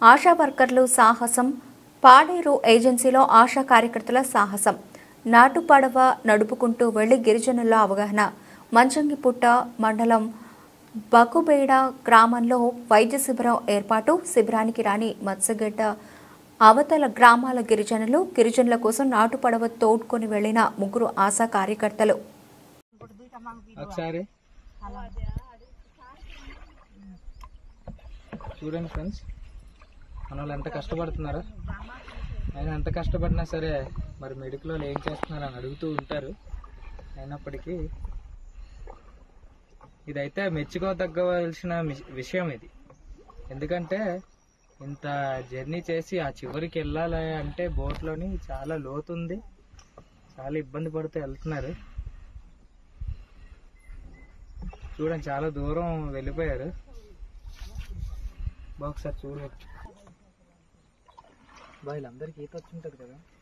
ఆశా వర్కర్లు సాహసం పాడేరు ఏజెన్సీలో ఆశా కార్యకర్తల సాహసం నాటు పడవ నడుపుకుంటూ వెళ్లి గిరిజనుల అవగాహన మంచంగిపుట్ట మండలం బకుబేడ గ్రామంలో వైద్య శిబిరం ఏర్పాటు శిబిరానికి రాని మత్స్యగడ్డ అవతల గ్రామాల గిరిజనులు గిరిజనుల కోసం నాటు పడవ తోడ్కొని వెళ్లిన ముగ్గురు ఆశా కార్యకర్తలు ఒకసారి చూడండి ఫ్రెండ్స్ మన వాళ్ళు ఎంత కష్టపడుతున్నారో ఆయన ఎంత కష్టపడినా సరే మరి మెడికల్ వాళ్ళు ఏం చేస్తున్నారు అని అడుగుతూ ఉంటారు అయినప్పటికీ ఇదైతే మెచ్చుకోదగ్గవలసిన మిష- విషయం ఇది ఎందుకంటే ఇంత జర్నీ చేసి ఆ చివరికి వెళ్ళాలి అంటే బోట్లోని చాలా లోతుంది చాలా ఇబ్బంది పడుతూ వెళ్తున్నారు చూడండి చాలా దూరం వెళ్ళిపోయారు బా ఒకసారి చూడవచ్చు బా వీళ్ళందరికీ ఈత వచ్చి ఉంటుంది కదా